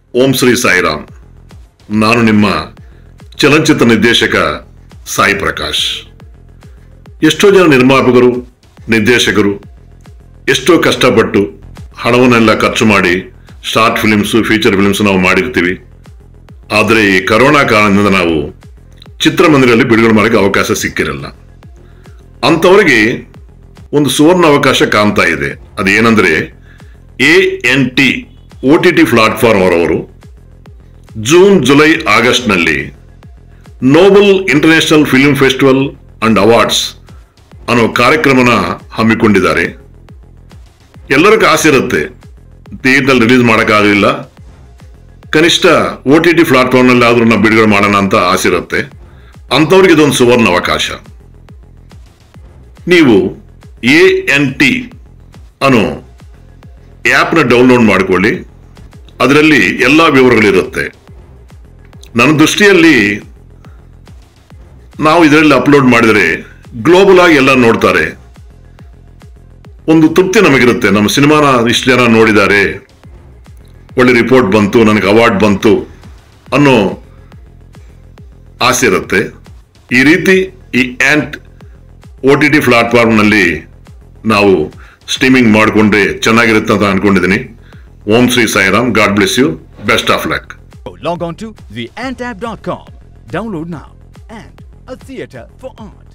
ಓಂ ಶ್ರೀ ಸಾಯಿರಾಮ್ ನಾನು ನಿಮ್ಮ ಚಲನಚಿತ್ರ ನಿರ್ದೇಶಕ ಸಾಯಿ ಪ್ರಕಾಶ್ ಎಷ್ಟೋ ಜನ ನಿರ್ಮಾಪಕರು ನಿರ್ದೇಶಕರು ಎಷ್ಟೋ ಕಷ್ಟಪಟ್ಟು ಹಣವನ್ನೆಲ್ಲ ಖರ್ಚು ಮಾಡಿ ಶಾರ್ಟ್ ಫಿಲಿಮ್ಸು ಫೀಚರ್ ಫಿಲಿಮ್ಸ್ ನಾವು ಮಾಡಿರ್ತೀವಿ ಆದರೆ ಈ ಕರೋನಾ ಕಾರಣದಿಂದ ನಾವು ಚಿತ್ರಮಂದಿರಲ್ಲಿ ಬಿಡುಗಡೆ ಮಾಡೋಕ್ಕೆ ಅವಕಾಶ ಸಿಕ್ಕಿರಲ್ಲ ಅಂಥವರಿಗೆ ಒಂದು ಸುವರ್ಣ ಅವಕಾಶ ಕಾಣ್ತಾ ಇದೆ ಅದೇನೆಂದರೆ A N T O T T platform ಅವರವರು ಜೂನ್ ಜುಲೈ ಆಗಸ್ಟ್ನಲ್ಲಿ noble international film festival and awards ಅನ್ನೋ ಕಾರ್ಯಕ್ರಮನ ಹಮ್ಮಿಕೊಂಡಿದ್ದಾರೆ ಎಲ್ಲರಿಗೂ ಆಸೆ ಇರುತ್ತೆ ಥಿಯೇಟರ್ ರಿಲೀಸ್ ಮಾಡೋಕ್ಕಾಗಲಿಲ್ಲ ಕನಿಷ್ಠ ಒ ಟಿ ಟಿ ಪ್ಲಾಟ್ಫಾರ್ಮ್ನಲ್ಲಿ ಆದ್ರೂ ನಾವು ಬಿಡುಗಡೆ ಮಾಡೋಣ ಅಂತ ಆಸೆ ಇರುತ್ತೆ ಅಂಥವ್ರಿಗೆ ಇದೊಂದು ಸುವರ್ಣ ಅವಕಾಶ ನೀವು ಎ ಎನ್ ಟಿ ಅನ್ನೋ ಆ್ಯಪ್ನ ಡೌನ್ಲೋಡ್ ಮಾಡಿಕೊಳ್ಳಿ ಅದರಲ್ಲಿ ಎಲ್ಲ ವಿವರಗಳಿರುತ್ತೆ ನನ್ನ ದೃಷ್ಟಿಯಲ್ಲಿ ನಾವು ಇದರಲ್ಲಿ ಅಪ್ಲೋಡ್ ಮಾಡಿದರೆ ಗ್ಲೋಬಲ್ ಆಗಿ ಎಲ್ಲ ನೋಡ್ತಾರೆ ಒಂದು ತೃಪ್ತಿ ನಮಗಿರುತ್ತೆ ನಮ್ಮ ಸಿನಿಮಾನ ಇಷ್ಟು ಜನ ನೋಡಿದ್ದಾರೆ ಒಳ್ಳೆ ರಿಪೋರ್ಟ್ ಬಂತು ನನಗೆ ಅವಾರ್ಡ್ ಬಂತು ಅನ್ನೋ ಆಸೆ ಇರುತ್ತೆ ಈ ರೀತಿ ಈ ಆ್ಯಂಟ್ ಒ ಟಿ ಟಿ ಪ್ಲಾಟ್ಫಾರ್ಮ್ನಲ್ಲಿ ನಾವು ಸ್ಟ್ರೀಮಿಂಗ್ ಮಾಡಿಕೊಂಡ್ರೆ ಚೆನ್ನಾಗಿರುತ್ತೆ ಅಂತ ಅನ್ಕೊಂಡಿದ್ದೀನಿ Om Shri Sairam God bless you best of luck Log on to theantapp.com. Download now. And a theater for art.